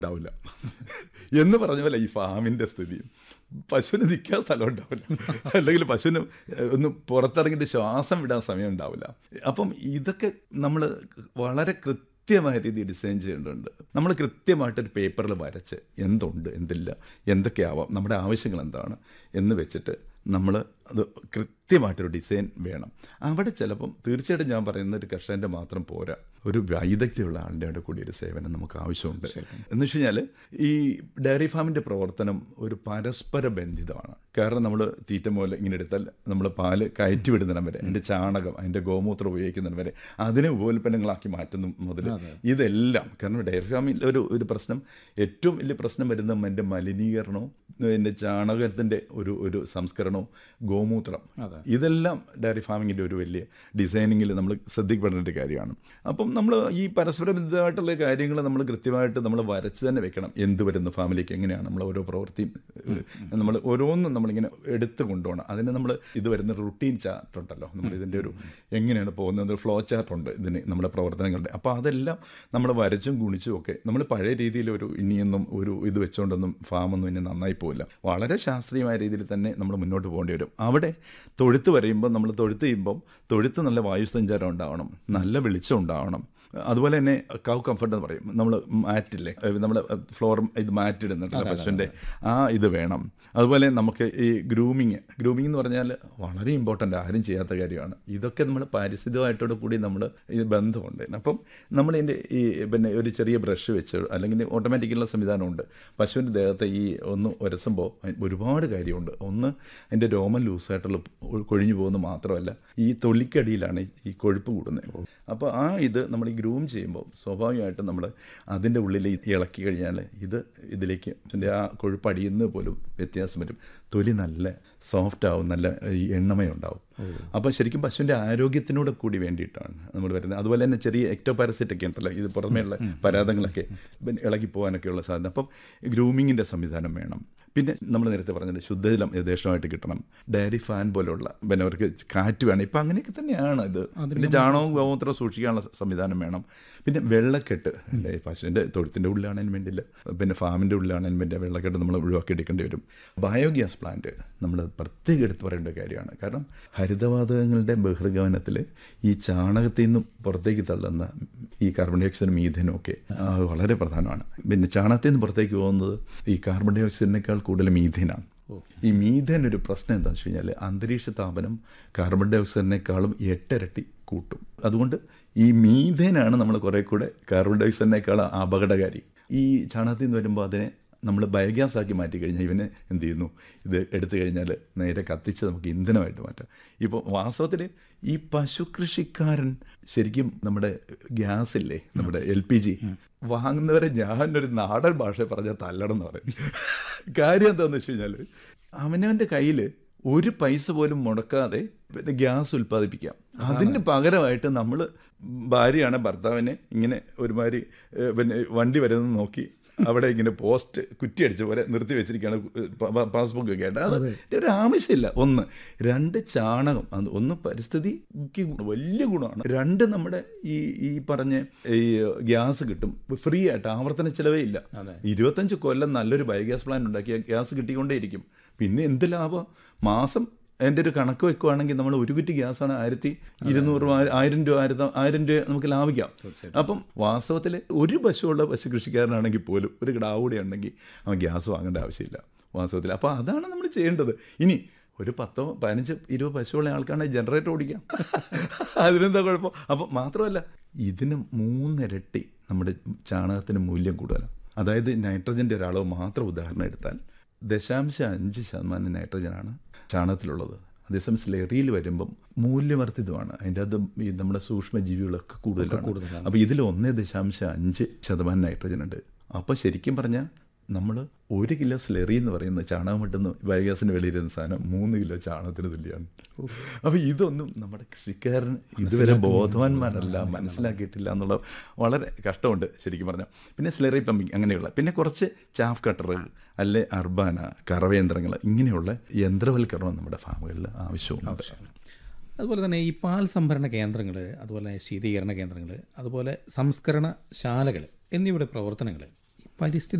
ഉണ്ടാവില്ല എന്ന് പറഞ്ഞ പോലെ ഈ ഫാമിൻ്റെ സ്ഥിതി പശുവിന് നിൽക്കാൻ സ്ഥലം ഉണ്ടാവില്ല അല്ലെങ്കിൽ പശുവിന് ഒന്ന് പുറത്തിറങ്ങിയിട്ട് ശ്വാസം വിടാൻ സമയം ഉണ്ടാവില്ല അപ്പം ഇതൊക്കെ നമ്മൾ വളരെ കൃത്യമായ രീതിയിൽ ഡിസൈൻ ചെയ്യേണ്ടതുണ്ട് നമ്മൾ കൃത്യമായിട്ടൊരു പേപ്പറിൽ വരച്ച് എന്തുണ്ട് എന്തില്ല എന്തൊക്കെയാവാം നമ്മുടെ ആവശ്യങ്ങൾ എന്താണ് എന്ന് വെച്ചിട്ട് നമ്മൾ അത് കൃത്യമായിട്ടൊരു ഡിസൈൻ വേണം അവിടെ ചിലപ്പം തീർച്ചയായിട്ടും ഞാൻ പറയുന്ന ഒരു കർഷകൻ്റെ മാത്രം പോരാ ഒരു വൈദഗ്ധ്യമുള്ള ആളുടെ കൂടി ഒരു സേവനം നമുക്ക് ആവശ്യമുണ്ട് എന്ന് വെച്ച് കഴിഞ്ഞാൽ ഈ ഡയറി ഫാമിൻ്റെ പ്രവർത്തനം ഒരു പരസ്പര ബന്ധിതമാണ് കാരണം നമ്മൾ തീറ്റ മൂലം ഇങ്ങനെ എടുത്താൽ നമ്മൾ പാല് കയറ്റി വിടുന്നിടം വരെ അതിൻ്റെ ചാണകം അതിൻ്റെ ഗോമൂത്രം ഉപയോഗിക്കുന്നിടം വരെ അതിനെ ഉപോൽപ്പന്നങ്ങളാക്കി മാറ്റുന്ന മുതൽ ഇതെല്ലാം കാരണം ഡയറി ഫാമിൽ ഒരു ഒരു പ്രശ്നം ഏറ്റവും വലിയ പ്രശ്നം വരുന്ന എൻ്റെ മലിനീകരണവും എൻ്റെ ചാണകത്തിൻ്റെ ഒരു ഒരു സംസ്കരണവും ഗോമൂത്രം ഇതെല്ലാം ഡയറി ഫാമിങ്ങിൻ്റെ ഒരു വലിയ ഡിസൈനിങ്ങിൽ നമ്മൾ ശ്രദ്ധിക്കപ്പെടേണ്ട ഒരു കാര്യമാണ് അപ്പം നമ്മൾ ഈ പരസ്പര ബന്ധമായിട്ടുള്ള കാര്യങ്ങൾ നമ്മൾ കൃത്യമായിട്ട് നമ്മൾ വരച്ച് തന്നെ വെക്കണം എന്ത് വരുന്നു ഫാമിലിക്ക് എങ്ങനെയാണ് നമ്മൾ ഓരോ പ്രവൃത്തിയും നമ്മൾ ഓരോന്നും നമ്മളിങ്ങനെ എടുത്ത് കൊണ്ടുപോകണം അതിന് നമ്മൾ ഇത് വരുന്ന റുട്ടീൻ ചാർട്ട് ഉണ്ടല്ലോ നമ്മൾ ഇതിൻ്റെ ഒരു എങ്ങനെയാണ് പോകുന്നത് ഫ്ലോ ചാർട്ട് ഉണ്ട് ഇതിന് നമ്മുടെ പ്രവർത്തനങ്ങളുടെ അപ്പോൾ അതെല്ലാം നമ്മൾ വരച്ചും ഗുണിച്ചും ഒക്കെ നമ്മൾ പഴയ രീതിയിൽ ഒരു ഇനിയൊന്നും ഒരു ഇത് വെച്ചുകൊണ്ടൊന്നും ഫാമൊന്നും ഇനി നന്നായി പോവില്ല വളരെ ശാസ്ത്രീയമായ രീതിയിൽ തന്നെ നമ്മൾ മുന്നോട്ട് പോകേണ്ടി വരും അവിടെ തൊഴുത്ത് വരയുമ്പോൾ നമ്മൾ തൊഴുത്ത് ചെയ്യുമ്പം തൊഴുത്ത് നല്ല വായുസഞ്ചാരം ഉണ്ടാവണം നല്ല വെളിച്ചം ഉണ്ടാവണം അതുപോലെ തന്നെ കൗ കംഫർട്ട് എന്ന് പറയും നമ്മൾ മാറ്റില്ലേ നമ്മൾ ഫ്ലോർ ഇത് മാറ്റ് ഇടുന്നുണ്ടല്ലോ പശുവിൻ്റെ ആ ഇത് വേണം അതുപോലെ നമുക്ക് ഈ ഗ്രൂമിങ് ഗ്രൂമിങ് എന്ന് പറഞ്ഞാൽ വളരെ ഇമ്പോർട്ടൻ്റ് ആരും ചെയ്യാത്ത കാര്യമാണ് ഇതൊക്കെ നമ്മൾ പാരിസ്ഥിതികമായിട്ടോട് കൂടി നമ്മൾ ഇത് ബന്ധമുണ്ട് അപ്പം നമ്മൾ ഇതിൻ്റെ ഈ പിന്നെ ഒരു ചെറിയ ബ്രഷ് വെച്ച് അല്ലെങ്കിൽ ഓട്ടോമാറ്റിക്കുള്ള സംവിധാനമുണ്ട് പശുവിൻ്റെ ദേഹത്തെ ഈ ഒന്ന് ഉരസുമ്പോൾ ഒരുപാട് കാര്യമുണ്ട് ഒന്ന് അതിൻ്റെ രോമം ലൂസായിട്ടുള്ള കൊഴിഞ്ഞു പോകുന്നത് മാത്രമല്ല ഈ തൊലിക്കടിയിലാണ് ഈ കൊഴുപ്പ് കൂടുന്നത് അപ്പോൾ ആ ഇത് നമ്മൾ ഈ ഗ്രൂം ചെയ്യുമ്പോൾ സ്വാഭാവികമായിട്ടും നമ്മൾ അതിൻ്റെ ഉള്ളിൽ ഇളക്കി കഴിഞ്ഞാൽ ഇത് ഇതിലേക്ക് അതിൻ്റെ ആ കൊഴുപ്പ് അടിയുന്നത് പോലും വ്യത്യാസം വരും തൊലി നല്ല സോഫ്റ്റ് ആവും നല്ല ഈ എണ്ണമയം ഉണ്ടാവും അപ്പോൾ ശരിക്കും പശുവിൻ്റെ ആരോഗ്യത്തിനൂടെ കൂടി വേണ്ടിയിട്ടാണ് നമ്മൾ വരുന്നത് അതുപോലെ തന്നെ ചെറിയ എക്ടോ പാരസൈറ്റ് ഒക്കെ ഉണ്ടല്ലോ ഇത് പുറമേയുള്ള പരാതങ്ങളൊക്കെ ഇളകി പോകാനൊക്കെയുള്ള സാധ്യത അപ്പം ഗ്രൂമിങ്ങിൻ്റെ സംവിധാനം വേണം പിന്നെ നമ്മൾ നേരത്തെ പറഞ്ഞത് ശുദ്ധജലം യഥേഷ്ടമായിട്ട് കിട്ടണം ഡയറി ഫാൻ പോലെയുള്ള പിന്നെ അവർക്ക് കാറ്റ് വേണം ഇപ്പം അങ്ങനെയൊക്കെ തന്നെയാണ് ഇത് പിന്നെ ചാണകവും ഗോമൂത്രം സൂക്ഷിക്കാനുള്ള സംവിധാനം വേണം പിന്നെ വെള്ളക്കെട്ട് അല്ലേ പശുവിൻ്റെ തൊഴുത്തിൻ്റെ ഉള്ളിലാണതിന് വേണ്ടിയില്ല പിന്നെ ഫാമിൻ്റെ ഉള്ളിലാണതിന് വേണ്ടി വെള്ളക്കെട്ട് നമ്മൾ ഒഴിവാക്കി എടുക്കേണ്ടി വരും ബയോഗ്യാസ് പ്ലാന്റ് നമ്മൾ പ്രത്യേകം എടുത്ത് പറയേണ്ട കാര്യമാണ് കാരണം ഹരിതവാതകങ്ങളുടെ ബഹിർഗമനത്തിൽ ഈ ചാണകത്തിൽ നിന്ന് പുറത്തേക്ക് തള്ളുന്ന ഈ കാർബൺ ഡൈ ഓക്സൈഡ് മീഥനും ഒക്കെ വളരെ പ്രധാനമാണ് പിന്നെ ചാണകത്തിൽ നിന്ന് പുറത്തേക്ക് പോകുന്നത് ഈ കാർബൺ ഡൈ ഓക്സൈഡിനേക്കാൾ കൂടുതൽ മീഥേനാണ് ഈ മീഥേൻ ഒരു പ്രശ്നം എന്താണെന്ന് വെച്ച് കഴിഞ്ഞാൽ അന്തരീക്ഷ താപനം കാർബൺ ഡൈ ഓക്സൈഡിനേക്കാളും എട്ടരട്ടി കൂട്ടും അതുകൊണ്ട് ഈ മീഥേനാണ് നമ്മൾ കുറേ കൂടെ കാർബൺ ഡൈ ഓക്സൈഡിനേക്കാൾ അപകടകാരി ഈ ചാണകത്തിൽ നിന്ന് വരുമ്പോൾ അതിനെ നമ്മൾ ബയോഗ്യാസ് ആക്കി മാറ്റി കഴിഞ്ഞാൽ ഇവനെ എന്ത് ചെയ്യുന്നു ഇത് എടുത്തു കഴിഞ്ഞാൽ നേരെ കത്തിച്ച് നമുക്ക് ഇന്ധനമായിട്ട് മാറ്റാം ഇപ്പോൾ വാസ്തവത്തിൽ ഈ പശു കൃഷിക്കാരൻ ശരിക്കും നമ്മുടെ ഗ്യാസ് ഇല്ലേ നമ്മുടെ എൽ പി ജി വാങ്ങുന്നവരെ ഞാനൊരു നാടൻ ഭാഷ പറഞ്ഞാൽ തല്ലണം എന്ന് പറയും കാര്യം എന്താണെന്ന് വെച്ച് കഴിഞ്ഞാൽ അവനവൻ്റെ കയ്യിൽ ഒരു പൈസ പോലും മുടക്കാതെ പിന്നെ ഗ്യാസ് ഉൽപ്പാദിപ്പിക്കാം അതിന് പകരമായിട്ട് നമ്മൾ ഭാര്യയാണ് ഭർത്താവിനെ ഇങ്ങനെ ഒരുമാതിരി പിന്നെ വണ്ടി വരുന്നത് നോക്കി അവിടെ ഇങ്ങനെ പോസ്റ്റ് കുറ്റി അടിച്ച പോലെ നിർത്തി വെച്ചിരിക്കുകയാണ് പാസ്ബുക്ക് ഒക്കെ ആയിട്ട് അത് ഒരു ആവശ്യമില്ല ഒന്ന് രണ്ട് ചാണകം അത് ഒന്ന് പരിസ്ഥിതിക്ക് വലിയ ഗുണമാണ് രണ്ട് നമ്മുടെ ഈ ഈ പറഞ്ഞ ഈ ഗ്യാസ് കിട്ടും ഫ്രീ ആയിട്ട് ആവർത്തന ചിലവേ ഇല്ല ഇരുപത്തഞ്ച് കൊല്ലം നല്ലൊരു ബയോഗ്യാസ് പ്ലാന്റ് ഉണ്ടാക്കിയ ഗ്യാസ് കിട്ടിക്കൊണ്ടേയിരിക്കും പിന്നെ എന്ത് ലാഭം മാസം എൻ്റെ ഒരു കണക്ക് വെക്കുവാണെങ്കിൽ നമ്മൾ ഒരു കുറ്റി ഗ്യാസാണ് ആയിരത്തി ഇരുന്നൂറ് ആയിരം രൂപ ആയിരത്തി ആയിരം രൂപ നമുക്ക് ലാഭിക്കാം അപ്പം വാസ്തവത്തിൽ ഒരു പശുവുള്ള പശു കൃഷിക്കാരനാണെങ്കിൽ പോലും ഒരു കിടാവൂടെ ഉണ്ടെങ്കിൽ അവൻ ഗ്യാസ് വാങ്ങേണ്ട ആവശ്യമില്ല വാസ്തവത്തിൽ അപ്പോൾ അതാണ് നമ്മൾ ചെയ്യേണ്ടത് ഇനി ഒരു പത്തോ പതിനഞ്ച് ഇരുപത് പശുവുള്ള ആൾക്കാണെങ്കിൽ ജനറേറ്റർ ഓടിക്കാം അതിനെന്താ കുഴപ്പം അപ്പം മാത്രമല്ല ഇതിന് മൂന്നിരട്ടി നമ്മുടെ ചാണകത്തിന് മൂല്യം കൂടുതലാണ് അതായത് നൈട്രജൻ്റെ ഒരളവ് മാത്രം ഉദാഹരണം എടുത്താൽ ദശാംശം അഞ്ച് ശതമാനം നൈട്രജനാണ് ചാണകത്തിലുള്ളത് അതേസമയം സ്ലെറിയിൽ വരുമ്പം മൂല്യവർദ്ധിതമാണ് അതിൻ്റെ അത് ഈ നമ്മുടെ സൂക്ഷ്മജീവികളൊക്കെ കൂടുതലാണ് അപ്പോൾ ഇതിൽ ഒന്നേ ദശാംശം അഞ്ച് ശതമാനം നൈട്രജൻ ഉണ്ട് അപ്പോൾ ശരിക്കും പറഞ്ഞാൽ നമ്മൾ ഒരു കിലോ സ്ലെറി എന്ന് പറയുന്ന ചാണകം വെട്ടുന്ന ബയോഗ്യാസിന് വെളിയിരുന്ന സാധനം മൂന്ന് കിലോ ചാണകത്തിന് തുല്യമാണ് അപ്പോൾ ഇതൊന്നും നമ്മുടെ കൃഷിക്കാരൻ ഇതുവരെ ബോധവാന്മാരല്ല മനസ്സിലാക്കിയിട്ടില്ല എന്നുള്ള വളരെ കഷ്ടമുണ്ട് ശരിക്കും പറഞ്ഞാൽ പിന്നെ സ്ലെറി പമ്പിങ് അങ്ങനെയുള്ള പിന്നെ കുറച്ച് ചാഫ് കട്ടറുകൾ അല്ലെ അർബാന കറവയന്ത്രങ്ങൾ ഇങ്ങനെയുള്ള യന്ത്രവൽക്കരണം നമ്മുടെ ഫാമുകളിൽ ആവശ്യമുണ്ട് അതുപോലെ തന്നെ ഈ പാൽ സംഭരണ കേന്ദ്രങ്ങൾ അതുപോലെ ശീതീകരണ കേന്ദ്രങ്ങൾ അതുപോലെ സംസ്കരണ ശാലകൾ എന്നിവയുടെ പ്രവർത്തനങ്ങൾ പരിസ്ഥിതി